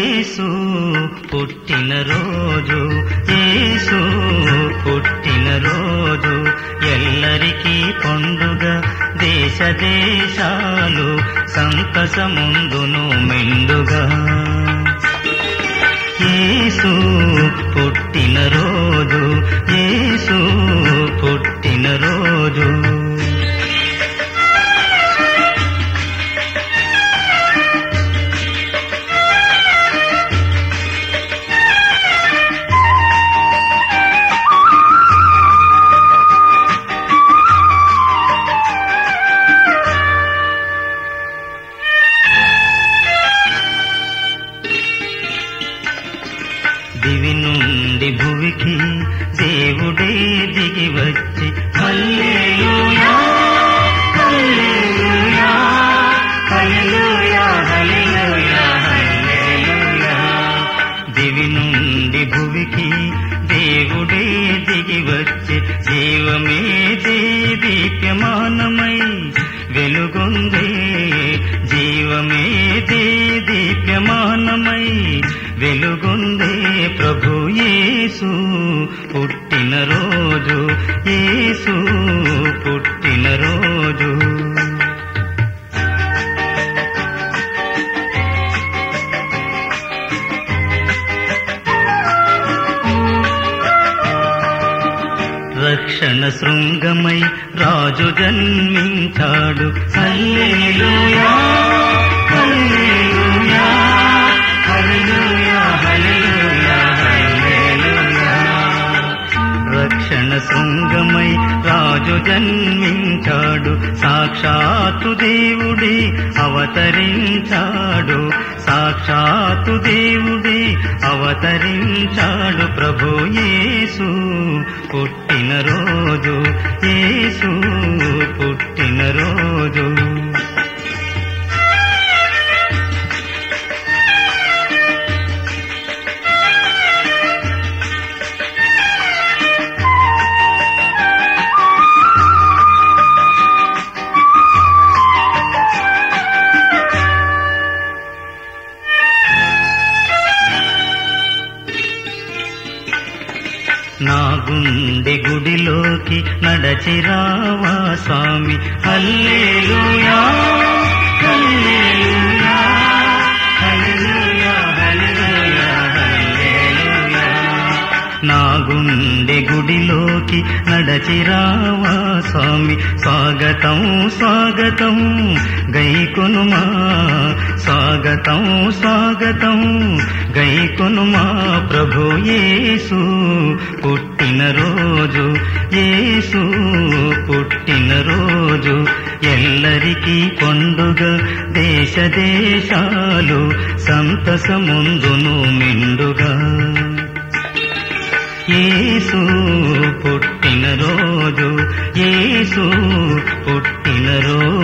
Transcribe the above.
యేసు పుట్టిన రోజు యేసు పుట్టిన రోజు ఎల్లరికీ పండుగ దేశ దేశాలు సంతసముందును మెండుగా యేసు పుట్టిన రోజు యేసు పుట్టిన రోజు దివి నుండి భువికి దేవుడే దిగి వచ్చి హల్లెలూయా హల్లెలూయా హల్లెలూయా హల్లెలూయా హల్లెలూయా దివి నుండి భువికి దేవుడే దిగి వచ్చి జీవమే దీప్యమానమై వెలుగొందే జీవమే దీప్యమానమై వెలుగొందే ప్రభు యేసు పుట్టిన రోజు యేసు పుట్టిన రోజు రక్షణ శృంగమై రాజు జన్మించాడు హల్లెలూయా హల్లెలూయా హల్లెలూయా హల్లెలూయా హల్లెలూయా రక్షణ శృంగమై రాజు జన్మించాడు సాక్షాత్తు దేవుడి అవతరించాడు సాక్షాత్తు దేవుడి అవతరించాడు ప్రభు యేసు పుట్టిన రోజు యేసు పుట్టిన రోజు నా గుండె గుడిలోకి నడచిరావా స్వామి హల్లెలూయా హల్లెలూయా హల్లెలూయా హల్లెలూయా హల్లెలూయా నా గుండె గుడిలోకి నడచిరావా స్వామి స్వాగతం స్వాగతం గైకొనుమా స్వాగతం స్వాగతం గైకొనుమా ప్రభు యేసు పుట్టిన రోజు యేసు పుట్టిన రోజు ఎల్లరికీ పండుగ దేశ దేశాలు సంతసముందును మెండుగా యేసు పుట్టిన రోజు యేసు పుట్టిన రోజు